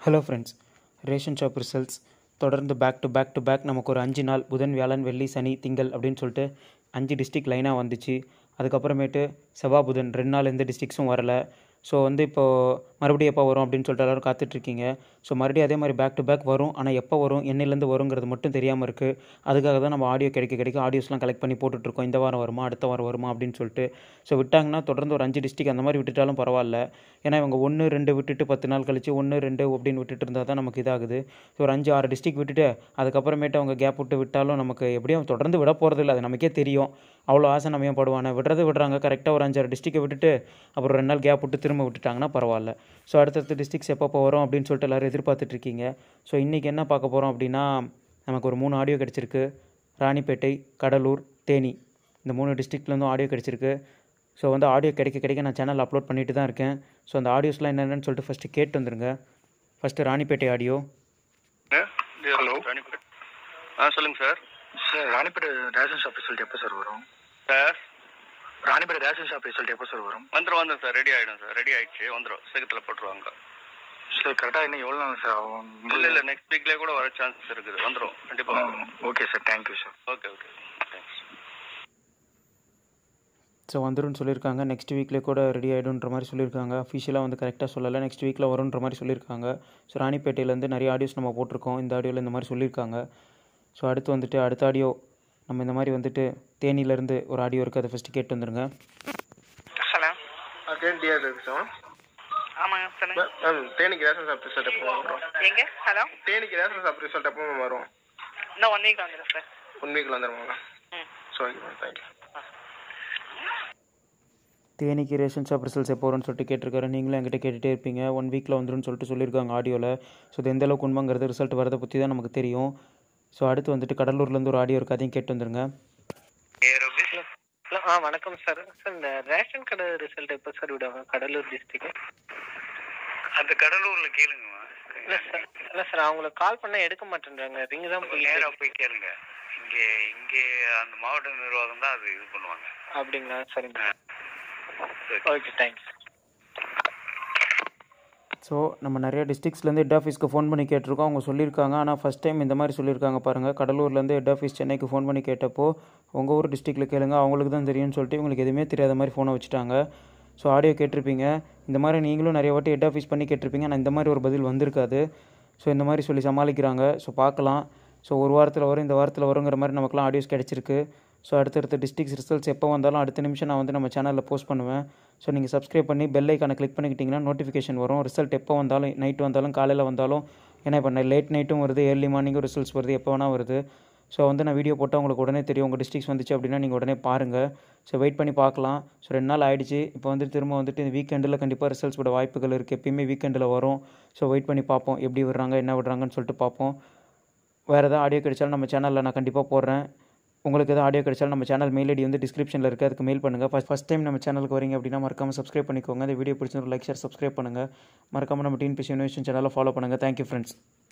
Hello friends ration shop results தொடர்ந்து back to back to back நமக்கு ஒரு அஞ்சு நாள் புதன் வியாழன் வெள்ளி சனி திங்கள் அப்படின்னு சொல்லிட்டு அஞ்சு டிஸ்ட்ரிக் லைனாக வந்துச்சு அதுக்கப்புறமேட்டு செவ்வாய் புதன் ரெண்டு நாள் எந்த டிஸ்ட்ரிக்ஸும் வரல ஸோ வந்து இப்போது மறுபடியும் எப்போ வரும் அப்படின்னு சொல்லிட்டு எல்லோரும் காத்துட்ருக்கீங்க ஸோ மறுபடியும் அதே மாதிரி பேக் டு பேக் வரும் ஆனால் எப்போ வரும் என்னையிலேருந்து வருங்கிறது மட்டும் தெரியாமல் இருக்குது அதுக்காக தான் நம்ம ஆடியோ கிடைக்க கிடைக்க ஆடியோஸ்லாம் கலெக்ட் பண்ணி போட்டுட்ருக்கோம் இந்த வாரம் வருமா அடுத்த வாரம் வருமா அப்படின்னு சொல்லிட்டு ஸோ விட்டாங்கன்னா தொடர்ந்து ஒரு அஞ்சு டிஸ்ட்ரிக் அந்த மாதிரி விட்டுட்டாலும் பரவாயில்ல ஏன்னா இவங்க ஒன்று ரெண்டு விட்டுட்டு பத்து நாள் கழிச்சு ஒன்று ரெண்டு அப்படின்னு விட்டுட்டு இருந்தால் தான் நமக்கு இதாகுது ஸோ ஒரு அஞ்சு ஆறு டிஸ்ட்ரிக் விட்டுட்டு அதுக்கப்புறமேட்டு அவங்க கேப் விட்டு விட்டாலும் நமக்கு எப்படியும் தொடர்ந்து விட போகிறதில்ல அது நமக்கே தெரியும் அவ்வளோ ஆசை நம்ம ஏன் படுவானே விடுறது விடுறாங்க கரெக்டாக ஒரு அஞ்சாறு டிஸ்ட்ரிக்கை விட்டுட்டு அப்புறம் ரெண்டு நாள் கேப் விட்டு திரும்ப விட்டுட்டாங்கன்னா பரவாயில்ல ஸோ அடுத்தடுத்த டிஸ்ட்ரிக்ஸ் எப்பப்போ வரும் அப்படின்னு சொல்லிட்டு எல்லோரும் எதிர்பார்த்துட்ருக்கீங்க ஸோ இன்றைக்கி என்ன பார்க்க போகிறோம் அப்படின்னா நமக்கு ஒரு மூணு ஆடியோ கிடச்சிருக்கு ராணிப்பேட்டை கடலூர் தேனி இந்த மூணு டிஸ்ட்ரிக்ட்லேருந்தும் ஆடியோ கிடச்சிருக்கு ஸோ வந்து ஆடியோ கிடைக்க கிடைக்க நான் சேனல் அப்லோட் பண்ணிட்டு தான் இருக்கேன் ஸோ அந்த ஆடியோஸ்லாம் என்னென்னு சொல்லிட்டு ஃபஸ்ட்டு கேட்டு வந்துருங்க first Ranipet audio hello Ranipet ஆ சொல்லுங்கள் sir sir Ranipet ration shop result எப்போ சார் வரும் sir Ranipet ration shop result எப்போ சார் வரும் வந்துடும் வந்துடும் சார் ரெடி ஆகிடும் சார் ரெடி ஆகிடுச்சு வந்துடும் சீக்கிரத்தில் போட்டுருவாங்க சார் கரெக்டாக இன்னும் எவ்வளோ நாள் சார் ஆகும் இல்லை இல்லை நெக்ஸ்ட் வீக்லேயே கூட வர சான்சஸ் இருக்குது வந்துடும் கண்டிப்பாக வந்துடும் okay sir thank you sir okay okay thanks so வந்துரும்னு சொல்லியிருக்காங்க நெக்ஸ்ட் வீக்லேயே கூட ரெடி ஆகிடுன்ற மாதிரி சொல்லியிருக்காங்க அஃபிஷியலாக வந்து கரெக்டாக சொல்லலை நெக்ஸ்ட் வீக்கில் வரும்ன்ற மாதிரி சொல்லியிருக்காங்க ஸோ ராணிப்பேட்டையிலேருந்து நிறைய ஆடியோஸ் நம்ம போட்டிருக்கோம் இந்த ஆடியோவில் இந்த மாதிரி சொல்லியிருக்காங்க ஸோ அடுத்து வந்துட்டு அடுத்த ஆடியோ நம்ம இந்த மாதிரி வந்துட்டு தேனியிலேருந்து ஒரு ஆடியோ இருக்குது அதை ஃபஸ்ட்டு கேட்டு வந்துருங்க ஹலோ அகைன் டிஆர் சார் ஆமாங்க சொல்லுங்க மேம் தேனிக்கு ரேஷன் ஷாப் ரிசல்ட் எப்போ வரும் எங்க ஹலோ தேனிக்கு ரேஷன் ஷாப் ரிசல்ட் எப்போ மேம் வரும் இன்னும் ஒன் வீக் வந்துடும் சார் ஒன் வீக்கில் வந்துடுவாங்க ம் ஸோ ஓகே மேம் தேங்க்யூ தேனிக்கு ரேஷன் ஷாப் ரிசல்ட்ஸ் எப்போ வரும்னு சொல்லிட்டு கேட்டிருக்காரு நீங்களும் என்கிட்ட கேட்டுகிட்டே இருப்பீங்க ஒன் வீக்கில் வந்துரும்னு சொல்லிட்டு சொல்லியிருக்காங்க ஆடியோவில் ஸோ இது எந்த அளவுக்கு உண்மைங்கிறது ரிசல்ட் வரதை பற்றி தான் நமக்கு தெரியும் ஸோ அடுத்து வந்துட்டு கடலூர்லேருந்து ஒரு ஆடியோ இருக்குது அதையும் கேட்டு வந்துருங்க ஹலோ ஆ வணக்கம் சார் சார் இந்த ரேஷன் கடை ரிசல்ட் எப்போ சார் விடுவாங்க கடலூர் டிஸ்ட்ரிக்ட் அந்த கடலூரில் கேளுங்கம்மா இல்லை சார் இல்லை சார் அவங்களுக்கு கால் பண்ணால் எடுக்க மாட்டேன்றாங்க ரிங் தான் போய் நேராக போய் கேளுங்க இங்கே இங்கே அந்த மாவட்ட நிர்வாகம் தான் அது இது பண்ணுவாங்க அப்படிங்களா சரிங்க சரி. ஓகே தேங்க்ஸ் ஸோ நம்ம நிறைய டிஸ்ட்ரிக்ஸ்லேருந்து ஹெட் ஆஃபீஸ்க்கு ஃபோன் பண்ணி கேட்டிருக்கோம் அவங்க சொல்லியிருக்காங்க ஆனால் ஃபஸ்ட் டைம் இந்த மாதிரி சொல்லியிருக்காங்க பாருங்கள் கடலூர்லேருந்து ஹெட் ஆஃபீஸ் சென்னைக்கு ஃபோன் பண்ணி கேட்டப்போ உங்கள் ஊர் டிஸ்ட்ரிக்ட்டில் கேளுங்க அவங்களுக்கு தான் தெரியும்னு சொல்லிட்டு இவங்களுக்கு எதுவுமே தெரியாத மாதிரி ஃபோனை வச்சுட்டாங்க ஸோ ஆடியோ கேட்டிருப்பீங்க இந்த மாதிரி நீங்களும் நிறைய வாட்டி ஹெட் ஆஃபீஸ் பண்ணி கேட்டிருப்பீங்க ஆனால் இந்த மாதிரி ஒரு பதில் வந்திருக்காது ஸோ இந்த மாதிரி சொல்லி சமாளிக்கிறாங்க ஸோ பார்க்கலாம் ஸோ ஒரு வாரத்தில் வரும் இந்த வாரத்தில் வருங்கிற மாதிரி நமக்குலாம் ஆடியோஸ் கிடச்சிருக்கு ஸோ அடுத்தடுத்த டிஸ்ட்ரிக்ஸ் ரிசல்ட்ஸ் எப்போ வந்தாலும் அடுத்த நிமிஷம் நான் வந்து நம்ம சேனலில் போஸ்ட் பண்ணுவேன் ஸோ நீங்கள் சப்ஸ்கிரைப் பண்ணி பெல் ஐக்கானை கிளிக் பண்ணிக்கிட்டிங்கன்னா நோட்டிஃபிகேஷன் வரும் ரிசல்ட் எப்போ வந்தாலும் நைட் வந்தாலும் காலையில் வந்தாலும் ஏன்னா இப்போ லேட் நைட்டும் வருது ஏர்லி மார்னிங்கும் ரிசல்ட்ஸ் வருது எப்போ வேணால் வருது ஸோ வந்து நான் வீடியோ போட்டால் உங்களுக்கு உடனே தெரியும் உங்கள் டிஸ்ட்ரிக்ஸ் வந்துச்சு அப்படின்னா நீங்கள் உடனே பாருங்கள் ஸோ வெயிட் பண்ணி பார்க்கலாம் ஸோ ரெண்டு நாள் ஆயிடுச்சு இப்போ வந்து திரும்ப வந்துட்டு இந்த வீக்கெண்டில் கண்டிப்பாக ரிசல்ட்ஸ் விட வாய்ப்புகள் இருக்குது எப்பயுமே வீக்கெண்டில் வரும் ஸோ வெயிட் பண்ணி பார்ப்போம் எப்படி விடுறாங்க என்ன விடுறாங்கன்னு சொல்லிட்டு பார்ப்போம் வேறு எதாவது ஆடியோ கிடைச்சாலும் நம்ம சேனலில் நான் கண்டிப்பாக போடுறேன் உங்களுக்கு எதாவது ஆடியோ கிடைச்சாலும் நம்ம சேனல் மெயில் ஐடி வந்து டிஸ்கிரிப்ஷனில் இருக்குது அதுக்கு மெயில் பண்ணுங்கள் ஃபஸ்ட் ஃபஸ்ட் டைம் நம்ம சேனலுக்கு வரீங்க அப்படின்னா மறக்காமல் சப்ஸ்கிரைப் பண்ணிக்கோங்க இந்த வீடியோ பிடிச்சிருந்தா லைக் ஷேர் சப்ஸ்கிரைப் பண்ணுங்கள் மறக்காமல் நம்ம டிஎன்பிசி யூனிவர்சிட்டி சேனலை ஃபாலோ பண்ணுங்கள் தேங்க்யூ ஃப்ரெண்ட்ஸ்